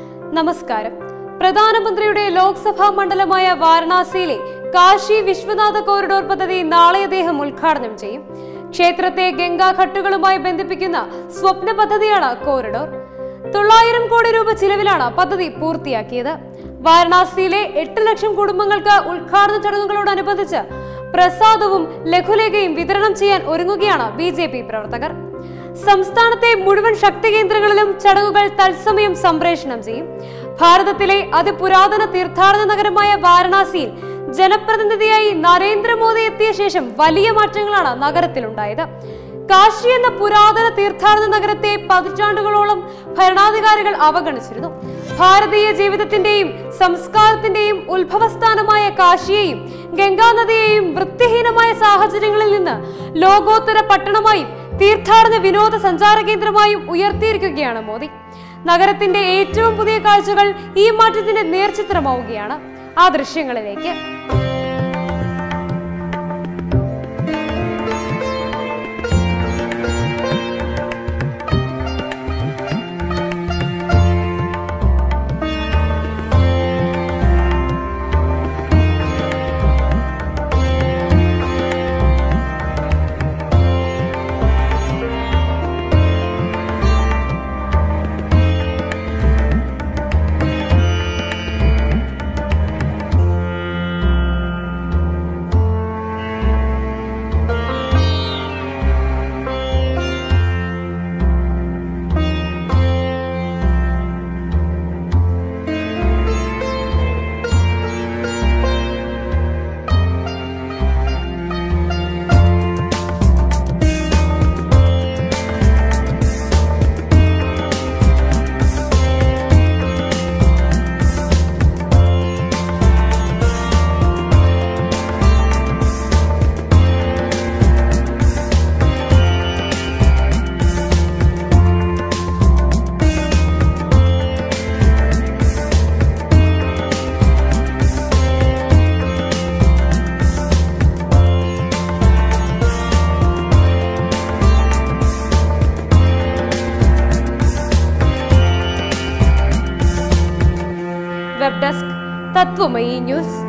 നമസ്കാരം പ്രധാനമന്ത്രിയുടെ ലോക്സഭാ മണ്ഡലമായ വാരണാസിയിലെ കാശി വിശ്വനാഥ കോറിഡോർ പദ്ധതി നാളെ അദ്ദേഹം ഉദ്ഘാടനം ചെയ്യും ക്ഷേത്രത്തെ ഗംഗാഘട്ടുകളുമായി ബന്ധിപ്പിക്കുന്ന സ്വപ്ന പദ്ധതിയാണ് കോറിഡോർ തൊള്ളായിരം കോടി രൂപ ചിലവിലാണ് പദ്ധതി പൂർത്തിയാക്കിയത് വാരണാസിയിലെ എട്ട് ലക്ഷം കുടുംബങ്ങൾക്ക് ഉദ്ഘാടന ചടങ്ങുകളോടനുബന്ധിച്ച് പ്രസാദവും ലഘുലേഖയും വിതരണം ചെയ്യാൻ ഒരുങ്ങുകയാണ് ബി ജെ പി പ്രവർത്തകർ സംസ്ഥാനത്തെ മുഴുവൻ ശക്തി കേന്ദ്രങ്ങളിലും ചടങ്ങുകൾ തത്സമയം സംപ്രേഷണം ചെയ്യും ഭാരതത്തിലെ അതിപുരാതന തീർത്ഥാടന നഗരമായ വാരണാസിയിൽ ജനപ്രതിനിധിയായി നരേന്ദ്രമോദി എത്തിയ ശേഷം വലിയ മാറ്റങ്ങളാണ് നഗരത്തിലുണ്ടായത് കാശി എന്ന പുരാതന തീർത്ഥാടന നഗരത്തെ പതിറ്റാണ്ടുകളോളം ഭരണാധികാരികൾ അവഗണിച്ചിരുന്നു ഭാരതീയ ജീവിതത്തിന്റെയും സംസ്കാരത്തിന്റെയും ഉത്ഭവസ്ഥാനമായ കാശിയെയും ഗംഗാനദിയെയും വൃത്തിഹീനമായ സാഹചര്യങ്ങളിൽ നിന്ന് ലോകോത്തര പട്ടണമായും തീർത്ഥാടന വിനോദ സഞ്ചാര കേന്ദ്രമായും ഉയർത്തിയിരിക്കുകയാണ് മോദി നഗരത്തിന്റെ ഏറ്റവും പുതിയ കാഴ്ചകൾ ഈ മാറ്റത്തിന്റെ നേർചിത്രമാവുകയാണ് ആ ദൃശ്യങ്ങളിലേക്ക് വെബ് ഡെസ്ക് തത്വമയി ന്യൂസ്